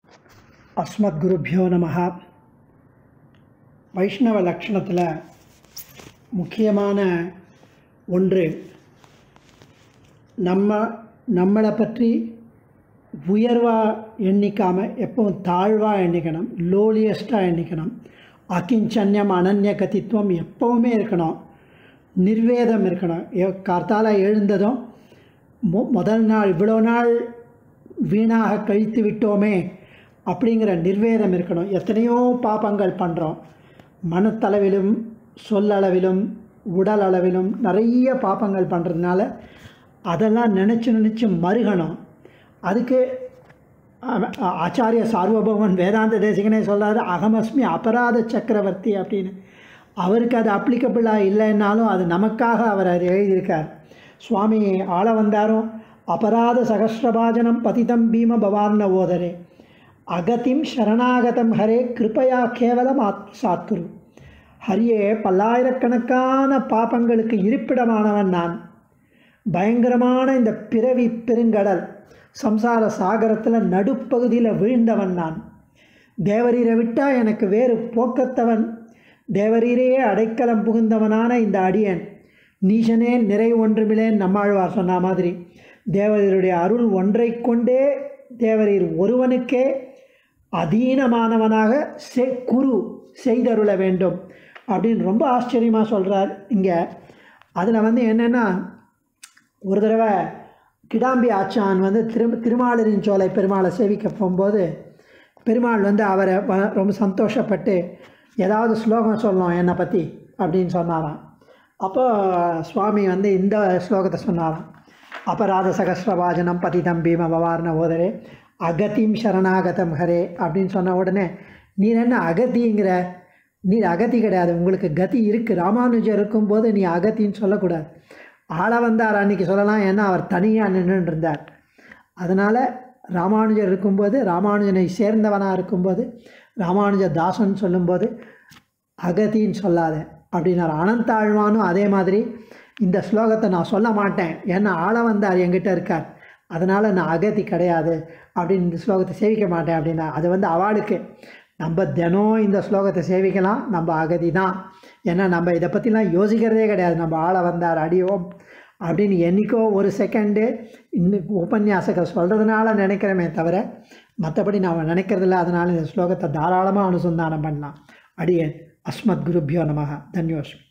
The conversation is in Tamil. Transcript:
அஸ்மத்குருபியோ நமஹ வைஷ்ணவ லக்ஷணத்தில் முக்கியமான ஒன்று நம்ம நம்மளை பற்றி உயர்வாக எண்ணிக்காமல் எப்பவும் தாழ்வாக எண்ணிக்கணும் லோலியஸ்ட்டாக எண்ணிக்கணும் அகிஞ்சன்யம் அனன்ய கதித்துவம் எப்பவுமே இருக்கணும் நிர்வேதம் இருக்கணும் எ- கார்த்தால எழுந்ததும் மொ முதல் நாள் இவ்வளோ நாள் வீணாக கழித்து விட்டோமே அப்படிங்கிற நிர்வேதம் இருக்கணும் எத்தனையோ பாபங்கள் பண்ணுறோம் மனத்தளவிலும் சொல்லளவிலும் உடல் அளவிலும் நிறைய பாபங்கள் பண்ணுறதுனால அதெல்லாம் நினச்சி நினச்சி மருகணும் அதுக்கு அவ- ஆ- ஆச்சாரிய சார்வபௌமன் வேதாந்த தேசிகனே சொல்றாரு அகமஸ்மி அபராத சக்கரவர்த்தி அப்படின்னு அவருக்கு அது அப்ளிகபிளாக இல்லைன்னாலும் அது நமக்காக அவர் அது எழுதியிருக்கார் சுவாமி ஆள வந்தாரும் அபராத சகஸ்ரபாஜனம் பதிதம் பீம பவார்ண ஓதரே அகதிம் சரணாகதம் ஹரே கிருபையா கேவலம் ஆத்மசாத்குரு ஹரியே பல்லாயிரக்கணக்கான பாபங்களுக்கு இருப்பிடமானவன் நான் பயங்கரமான இந்த பிறவி பெருங்கடல் சம்சார சாகரத்தில் நடுப்பகுதியில் வீழ்ந்தவன் நான் தேவரீரை விட்டால் எனக்கு வேறு போக்கத்தவன் தேவரீரையே அடைக்கலம் புகுந்தவனான இந்த அடியன் நீசனே நிறை ஒன்றுமில்லேன் நம்மாழ்வார் சொன்ன மாதிரி தேவரீருடைய அருள் ஒன்றை கொண்டே தேவரீர் ஒருவனுக்கே அதீனமானவனாக செ குரு செய்தருள வேண்டும் அப்படின்னு ரொம்ப ஆச்சரியமாக சொல்கிறார் இங்கே அதில் வந்து என்னென்னா ஒரு தடவை கிடாம்பி ஆச்சான் வந்து திரு திருமாலின் சோலை பெருமாளை சேவிக்க போகும்போது பெருமாள் வந்து அவரை வ- ரொம்ப சந்தோஷப்பட்டு ஏதாவது ஸ்லோகம் சொல்லணும் என்னை பற்றி அப்படின்னு சொன்னாராம் அப்போ சுவாமி வந்து இந்த ஸ்லோகத்தை சொன்னாராம் அபராத சகஸ்ரவாஜனம் பதிதம் பீம பவார்ண ஓதரே அகதிம் சரணாகதம் ஹரே அப்படின்னு சொன்ன உடனே நீர் என்ன அகதிங்கிற நீர் அகதி கிடையாது உங்களுக்கு கதி இருக்குது ராமானுஜர் இருக்கும்போது நீ அகத்தின்னு சொல்லக்கூடாது ஆள வந்தார் அன்னைக்கு சொல்லலாம் ஏன்னா அவர் தனியாக நின்றுட்டு இருந்தார் அதனால் ராமானுஜர் இருக்கும்போது ராமானுஜனை சேர்ந்தவனாக இருக்கும்போது ராமானுஜ தாசன் சொல்லும்போது அகதின்னு சொல்லாத அப்படின்னார் அனந்தாழ்வானும் அதே மாதிரி இந்த ஸ்லோகத்தை நான் சொல்ல மாட்டேன் ஏன்னா ஆள வந்தார் என்கிட்ட இருக்கார் அதனால் நான் அகதி கிடையாது அப்படின்னு இந்த ஸ்லோகத்தை சேவிக்க மாட்டேன் அப்படின்னா அது வந்து அவளுக்கு நம்ம தினம் இந்த ஸ்லோகத்தை சேவிக்கலாம் நம்ம அகதி தான் ஏன்னா நம்ம இதை பற்றிலாம் யோசிக்கிறதே கிடையாது நம்ம ஆள வந்தார் அடியோம் அப்படின்னு என்றைக்கோ ஒரு செகண்டு இன்னும் உபன்யாசகர் சொல்கிறதுனால நினைக்கிறோமே தவிர மற்றபடி நாம் நினைக்கிறதில்ல அதனால் இந்த ஸ்லோகத்தை தாராளமாக அனுசந்தானம் பண்ணலாம் அடியேன் அஸ்மத் குருபியோ நமக தன்யோஸ்மி